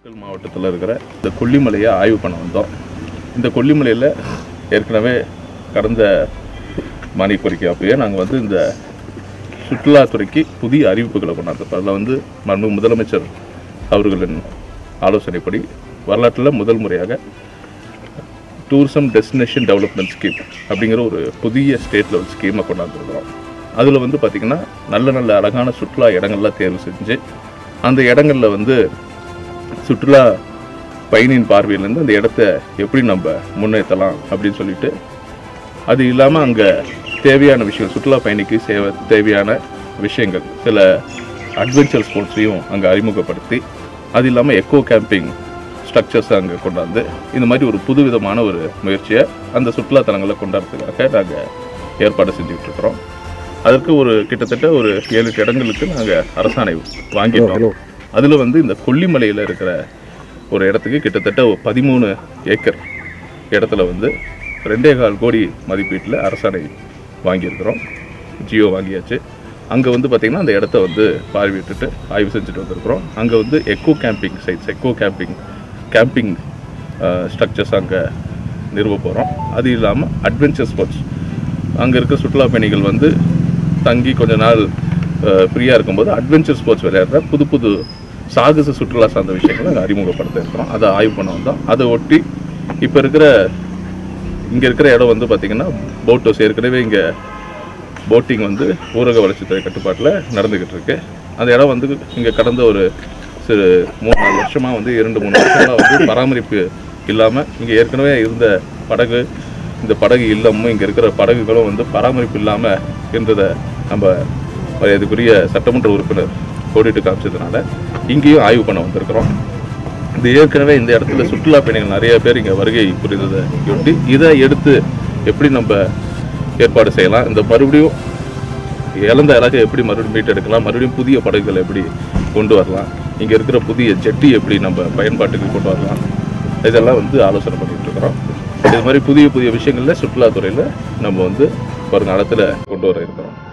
நாமக்கல் மாவட்டத்தில் இருக்கிற இந்த கொல்லிமலையை ஆய்வு பண்ண வந்தோம் இந்த கொல்லிமலையில் ஏற்கனவே கடந்த மானியக்கோரிக்கை அப்பயே நாங்கள் வந்து இந்த சுற்றுலாத்துறைக்கு புதிய அறிவிப்புகளை கொண்டாந்தோம் அதில் வந்து மன்மு முதலமைச்சர் அவர்களின் ஆலோசனைப்படி வரலாற்றில் முதல் முறையாக டூரிசம் டெஸ்டினேஷன் டெவலப்மெண்ட் ஸ்கீம் அப்படிங்கிற ஒரு புதிய ஸ்டேட் லெவல் ஸ்கீமை கொண்டாந்துருக்கிறோம் அதில் வந்து பார்த்திங்கன்னா நல்ல நல்ல அழகான சுற்றுலா இடங்கள்லாம் தேர்வு செஞ்சு அந்த இடங்கள்ல வந்து சுற்றுலா பயணியின் பார்வையிலேருந்து அந்த இடத்த எப்படி நம்ம முன்னேற்றலாம் அப்படின்னு சொல்லிட்டு அது இல்லாமல் அங்கே தேவையான விஷயங்கள் சுற்றுலா பயணிக்கு சேவை தேவையான விஷயங்கள் சில அட்வென்ச்சர் ஸ்போர்ட்ஸையும் அங்கே அறிமுகப்படுத்தி அது இல்லாமல் எக்கோ கேம்பிங் ஸ்ட்ரக்சர்ஸை அங்கே கொண்டாந்து இந்த மாதிரி ஒரு புதுவிதமான ஒரு முயற்சியை அந்த சுற்றுலா தலங்களை கொண்டாடுறதுக்காக நாங்கள் ஏற்பாடு செஞ்சுக்கிட்டு இருக்கிறோம் அதற்கு ஒரு கிட்டத்தட்ட ஒரு ஏழு எட்டு இடங்களுக்கு நாங்கள் அரசாணை வாங்கிட்டோம் அதில் வந்து இந்த கொல்லிமலையில் இருக்கிற ஒரு இடத்துக்கு கிட்டத்தட்ட ஒரு பதிமூணு ஏக்கர் இடத்துல வந்து ரெண்டே கால் கோடி மதிப்பீட்டில் அரசாணை வாங்கியிருக்கிறோம் ஜியோ வாங்கியாச்சு அங்கே வந்து பார்த்திங்கன்னா அந்த இடத்த வந்து பார்வையிட்டுட்டு ஆய்வு செஞ்சுட்டு வந்திருக்கிறோம் அங்கே வந்து eco camping sites eco camping camping structures அங்கே நிறுவ போகிறோம் அது இல்லாமல் அட்வென்ச்சர் ஸ்போர்ட்ஸ் அங்கே இருக்க சுற்றுலா பயணிகள் வந்து தங்கி கொஞ்ச நாள் ஃப்ரீயாக இருக்கும்போது அட்வென்ச்சர் ஸ்போர்ட்ஸ் விளையாடுற புது புது சாகச சுற்றுலா சார்ந்த விஷயங்களை அங்கே அறிமுகப்படுத்த இருக்கிறோம் அதை ஆய்வு பண்ண வந்தோம் அதை ஒட்டி இப்போ இருக்கிற இங்கே இருக்கிற இடம் வந்து பார்த்திங்கன்னா போட் ஹவுஸ் ஏற்கனவே இங்கே போட்டிங் வந்து ஊரக வளர்ச்சித்துறை கட்டுப்பாட்டில் நடந்துக்கிட்டு இருக்கு அந்த இடம் வந்து இங்கே கடந்த ஒரு சிறு மூணு நாலு வருஷமாக வந்து இரண்டு மூணு வருஷமாக வந்து பராமரிப்பு இல்லாமல் இங்கே ஏற்கனவே இருந்த படகு இந்த படகு இல்லமும் இங்கே இருக்கிற படகுகளும் வந்து பராமரிப்பு இல்லாமல் இருந்ததை நம்ம இதுக்குரிய சட்டமன்ற உறுப்பினர் கோடிட்டு காமிச்சதுனால இங்கேயும் ஆய்வு பண்ண வந்திருக்கிறோம் இது ஏற்கனவே இந்த இடத்துல சுற்றுலா பயணிகள் நிறைய பேர் இங்கே வருகை புரிந்ததை ஒட்டி இதை எடுத்து எப்படி நம்ம ஏற்பாடு செய்யலாம் இந்த மறுபடியும் இழந்த அழகை எப்படி மறுபடியும் மீட்டெடுக்கலாம் மறுபடியும் புதிய படகுகளை எப்படி கொண்டு வரலாம் இங்கே இருக்கிற புதிய ஜெட்டி எப்படி நம்ம பயன்பாட்டுக்கு கொண்டு வரலாம் இதெல்லாம் வந்து ஆலோசனை பண்ணிட்டு இருக்கிறோம் இது மாதிரி புதிய புதிய விஷயங்களில் சுற்றுலாத்துறையில் நம்ம வந்து வருங்காலத்தில் கொண்டு வர இருக்கிறோம்